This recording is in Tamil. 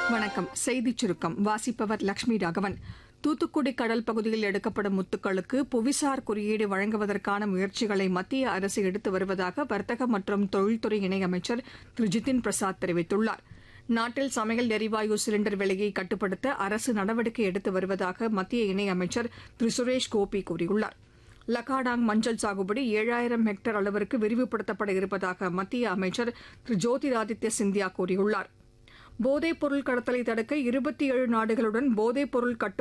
வணக்கம் செய்திச் சுருக்கம் வாசிப்பவர் லட்சுமி ராகவன் தூத்துக்குடி கடல் பகுதியில் எடுக்கப்படும் முத்துக்களுக்கு புவிசார் குறியீடு வழங்குவதற்கான முயற்சிகளை மத்திய அரசு எடுத்து வருவதாக வர்த்தக மற்றும் தொழில்துறை இணையமைச்சர் திரு ஜிதின் பிரசாத் தெரிவித்துள்ளார் நாட்டில் சமையல் எரிவாயு சிலிண்டர் விலையை கட்டுப்படுத்த அரசு நடவடிக்கை எடுத்து வருவதாக மத்திய இணையமைச்சர் திரு சுரேஷ் கோபி கூறியுள்ளார் லக்காடாங் மஞ்சள் சாகுபடி ஏழாயிரம் ஹெக்டேர் அளவிற்கு விரிவுபடுத்தப்பட இருப்பதாக மத்திய அமைச்சர் திரு ஜோதிராதித்ய சிந்தியா கூறியுள்ளார் போதைப் பொருள் கடத்தலை தடுக்க இருபத்தி ஏழு நாடுகளுடன் போதைப் பொருள் கட்டு